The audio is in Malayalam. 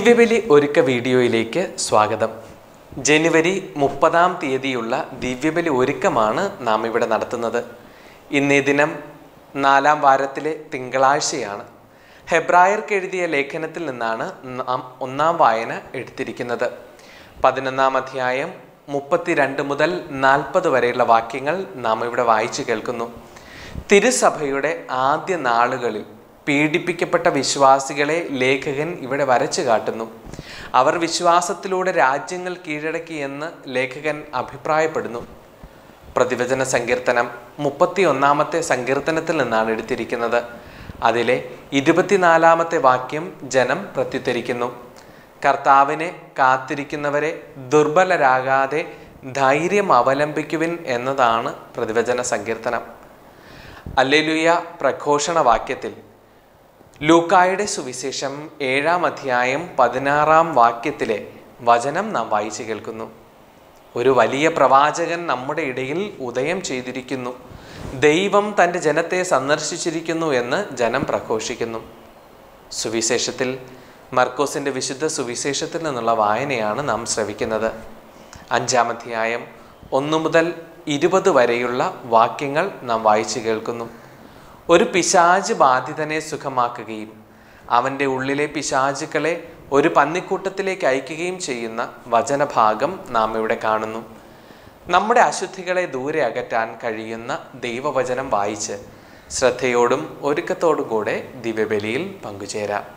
ദിവ്യബലി ഒരുക്ക വീഡിയോയിലേക്ക് സ്വാഗതം ജനുവരി മുപ്പതാം തീയതിയുള്ള ദിവ്യബലി ഒരുക്കമാണ് നാം ഇവിടെ നടത്തുന്നത് ഇന്നേ ദിനം നാലാം വാരത്തിലെ തിങ്കളാഴ്ചയാണ് ഹെബ്രായർക്ക് എഴുതിയ ലേഖനത്തിൽ നിന്നാണ് നാം ഒന്നാം വായന എടുത്തിരിക്കുന്നത് പതിനൊന്നാം അധ്യായം മുപ്പത്തിരണ്ട് മുതൽ നാൽപ്പത് വരെയുള്ള വാക്യങ്ങൾ നാം ഇവിടെ വായിച്ചു കേൾക്കുന്നു തിരുസഭയുടെ ആദ്യ നാളുകളിൽ പീഡിപ്പിക്കപ്പെട്ട വിശ്വാസികളെ ലേഖകൻ ഇവിടെ വരച്ചു കാട്ടുന്നു അവർ വിശ്വാസത്തിലൂടെ രാജ്യങ്ങൾ കീഴടക്കി എന്ന് ലേഖകൻ അഭിപ്രായപ്പെടുന്നു പ്രതിവചന സങ്കീർത്തനം മുപ്പത്തി ഒന്നാമത്തെ സങ്കീർത്തനത്തിൽ നിന്നാണ് എടുത്തിരിക്കുന്നത് അതിലെ ഇരുപത്തിനാലാമത്തെ വാക്യം ജനം പ്രത്യുത്തരിക്കുന്നു കർത്താവിനെ കാത്തിരിക്കുന്നവരെ ദുർബലരാകാതെ ധൈര്യം അവലംബിക്കുവിൻ എന്നതാണ് പ്രതിവചന സങ്കീർത്തനം അല്ലെലുയ പ്രഘോഷണ വാക്യത്തിൽ ലൂക്കായുടെ സുവിശേഷം ഏഴാം അധ്യായം പതിനാറാം വാക്യത്തിലെ വചനം നാം വായിച്ചു കേൾക്കുന്നു ഒരു വലിയ പ്രവാചകൻ നമ്മുടെ ഇടയിൽ ഉദയം ചെയ്തിരിക്കുന്നു ദൈവം തൻ്റെ ജനത്തെ സന്ദർശിച്ചിരിക്കുന്നു എന്ന് ജനം പ്രഘോഷിക്കുന്നു സുവിശേഷത്തിൽ മർക്കോസിൻ്റെ വിശുദ്ധ സുവിശേഷത്തിൽ നിന്നുള്ള വായനയാണ് നാം ശ്രവിക്കുന്നത് അഞ്ചാം അധ്യായം ഒന്നു മുതൽ ഇരുപത് വരെയുള്ള വാക്യങ്ങൾ നാം വായിച്ചു കേൾക്കുന്നു ഒരു പിശാജ് ബാധിതനെ സുഖമാക്കുകയും അവൻ്റെ ഉള്ളിലെ പിശാചുക്കളെ ഒരു പന്നിക്കൂട്ടത്തിലേക്ക് അയക്കുകയും ചെയ്യുന്ന വചനഭാഗം നാം ഇവിടെ കാണുന്നു നമ്മുടെ അശുദ്ധികളെ ദൂരെ അകറ്റാൻ കഴിയുന്ന ദൈവവചനം വായിച്ച് ശ്രദ്ധയോടും ഒരുക്കത്തോടും കൂടെ ദിവ്യബലിയിൽ പങ്കുചേരാം